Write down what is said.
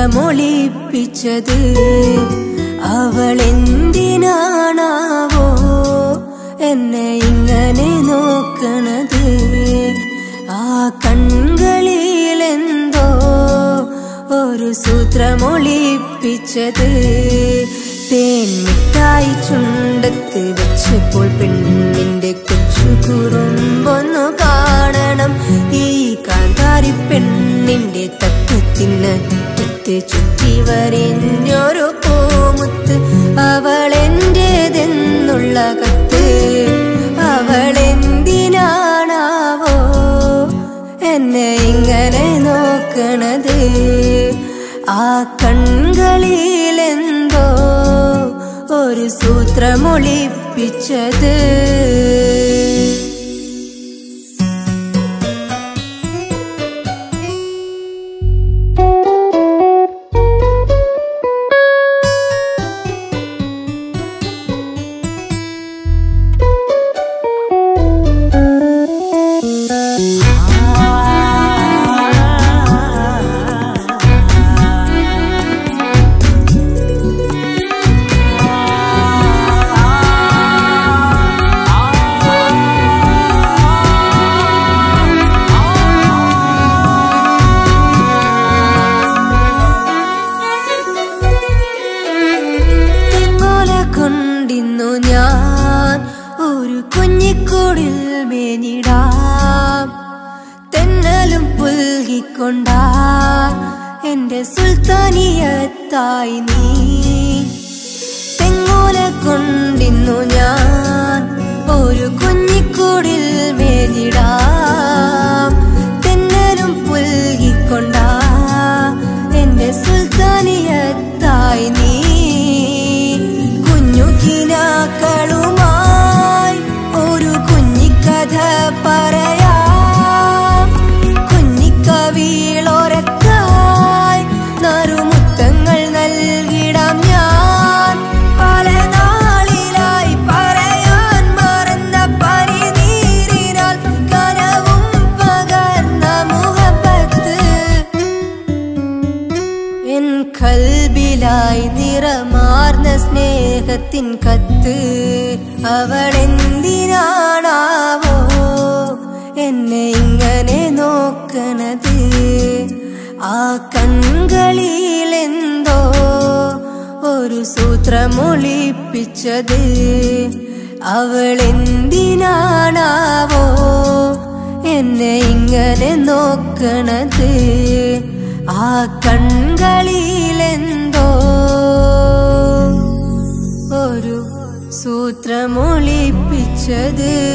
സൂത്രമൊളിപ്പിച്ചത് അവൾ എന്തിനാണാവോ എന്നെ ഇങ്ങനെ നോക്കണത് ആ കൺകളിലെന്തോ ഒരു സൂത്രമൊളിപ്പിച്ചത് തേൻ മിഠായി ചുണ്ടത്ത് വെച്ചപ്പോൾ പെണ്ണിന്റെ കൊച്ചു കുറുമ്പൊന്നു കാണണം ഈ കാന്താരി പെണ്ണിന്റെ തത്വത്തിന് തെറ്റ് ചുറ്റി വരഞ്ഞൊരു പൂമുത്ത് അവൾ എന്റേതെന്നുള്ള കത്ത് അവൾ എന്തിനാണാവോ എന്നെ ഇങ്ങനെ നോക്കണത് ആ കൺകളിലെന്തോ ഒരു സൂത്രമൊളിപ്പിച്ചത് തെങ്ങോല കൊണ്ടിന്നു ഞാൻ ഒരു കുഞ്ഞിക്കൂടിൽ മേഞ്ഞിടാം തെന്നലും പുൽകിക്കൊണ്ടാ എന്റെ സുൽത്താനിയത്തായി നീ തെങ്ങോല കൊണ്ടിന്നു ഞാൻ ഒരു കുഞ്ഞിക്കൂടിൽ മേഞ്ഞിടാം തെന്നലും പുൽകിക്കൊണ്ടാ എന്റെ സുൽത്താനിയത്തായി നീ കുഞ്ഞു കിനാക്കളുമായി ഒരു കുഞ്ഞിക്കഥ പറയാം കുഞ്ഞിക്കവിളൊരക്കായി നറുമുത്തങ്ങൾ നൽകിടാം ഞാൻ പല നാളിലായി പറയാൻ മറന്ന പരിനീരിനാൽ കനവും പകർന്ന മുഹബത്ത് എൻ കൽബിലായി നിറമാർന്ന സ്നേഹത്തിൻ കത്ത് അവൾ എന്തിനാണാവോ എന്നെ ഇങ്ങനെ നോക്കണത് ആ കൺകളിലെന്തോ ഒരു സൂത്രമൊളിപ്പിച്ചത് അവൾ എന്തിനാണാവോ എന്നെ ഇങ്ങനെ നോക്കണത് ആ കൺകളിലെന്തോ ഒരു സൂത്രമൊളിപ്പിച്ചത്